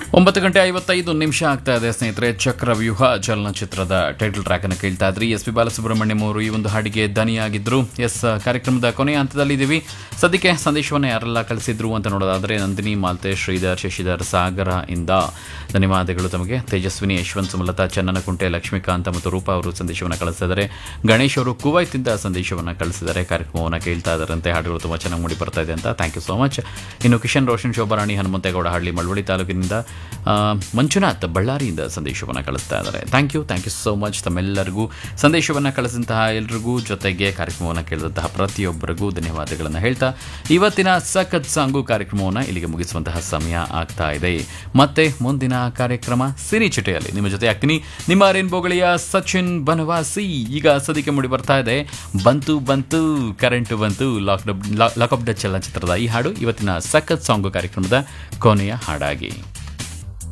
ಒಂಬತ್ತು ಗಂಟೆ ಐವತ್ತೈದು ನಿಮಿಷ ಆಗ್ತಾ ಇದೆ ಸ್ನೇಹಿತರೆ ಚಕ್ರವ್ಯೂಹ ಚಲನಚಿತ್ರದ ಟೈಟಲ್ ಟ್ರ್ಯಾಕ್ ಅನ್ನು ಕೇಳ್ತಾ ಇದ್ರಿ ಎಸ್ ಪಿ ಬಾಲಸುಬ್ರಹ್ಮಣ್ಯಂ ಅವರು ಈ ಒಂದು ಹಾಡಿಗೆ ದನಿಯಾಗಿದ್ರು ಎಸ್ ಕಾರ್ಯಕ್ರಮದ ಕೊನೆಯ ಹಂತದಲ್ಲಿ ಇದ್ದೀವಿ ಸದ್ಯಕ್ಕೆ ಸಂದೇಶವನ್ನು ಯಾರೆಲ್ಲ ಕಳಿಸಿದ್ರು ಅಂತ ನೋಡೋದಾದ್ರೆ ನಂದಿನಿ ಮಾಲ್ತೆ ಶ್ರೀಧರ್ ಶಶಿಧರ್ ಸಾಗರ ಇಂದ ಧನ್ಯವಾದಗಳು ತಮಗೆ ತೇಜಸ್ವಿನಿ ಯಶವಂತ್ ಸುಮಲತಾ ಚನ್ನನಕುಂಟೆ ಲಕ್ಷ್ಮೀಕಾಂತ ಮತ್ತು ರೂಪಾ ಅವರು ಸಂದೇಶವನ್ನು ಕಳಿಸಿದ್ದಾರೆ ಗಣೇಶ್ ಅವರು ಕುವೈತಿಂದ ಸಂದೇಶವನ್ನು ಕಳಿಸಿದ್ದಾರೆ ಕಾರ್ಯಕ್ರಮವನ್ನು ಕೇಳ್ತಾ ಇದ್ದಾರಂತೆ ಹಾಡುಗಳು ತುಂಬ ಚೆನ್ನಾಗಿ ಮೂಡಿ ಬರ್ತಾ ಇದೆ ಅಂತ ಥ್ಯಾಂಕ್ ಯು ಸೋ ಮಚ್ ಇನ್ನು ಕಿಶನ್ ರೋಷನ್ ಶೋಭಾರಾಣಿ ಹನುಮಂತೇಗೌಡ ಹಳ್ಳಿ ಮಳವಳ್ಳಿ ತಾಲೂಕಿನಿಂದ ಆ, ಮಂಜುನಾಥ್ ಬಳ್ಳಾರಿಯಿಂದ ಸಂದೇಶವನ್ನು ಕಳಿಸ್ತಾ ಇದ್ದಾರೆ thank you thank you so much ತಮ್ಮೆಲ್ಲರಿಗೂ ಸಂದೇಶವನ್ನು ಕಳಿಸಿದಂತಹ ಎಲ್ರಿಗೂ ಜೊತೆಗೆ ಕಾರ್ಯಕ್ರಮವನ್ನು ಕೇಳಿದಂತಹ ಪ್ರತಿಯೊಬ್ಬರಿಗೂ ಧನ್ಯವಾದಗಳನ್ನು ಹೇಳ್ತಾ ಇವತ್ತಿನ ಸಖತ್ ಸಾಂಗು ಕಾರ್ಯಕ್ರಮವನ್ನು ಇಲ್ಲಿಗೆ ಮುಗಿಸುವಂತಹ ಸಮಯ ಆಗ್ತಾ ಇದೆ ಮತ್ತೆ ಮುಂದಿನ ಕಾರ್ಯಕ್ರಮ ಸಿನಿ ಚಿಟೆಯಲ್ಲಿ ನಿಮ್ಮ ಜೊತೆ ಆಗ್ತೀನಿ ನಿಮ್ಮ ರೇನ್ಬೋಗಳಿಯ ಸಚಿನ್ ಬನವಾಸಿ ಈಗ ಸದ್ಯಕ್ಕೆ ಮೂಡಿ ಬರ್ತಾ ಇದೆ ಬಂತು ಬಂತು ಕರೆಂಟು ಬಂತು ಲಾಕ್ ಲಾಕ್ ಆಫ್ ದ ಚಲನಚಿತ್ರದ ಈ ಹಾಡು ಇವತ್ತಿನ ಸಖತ್ ಸಾಂಗು ಕಾರ್ಯಕ್ರಮದ ಕೊನೆಯ ಹಾಡಾಗಿ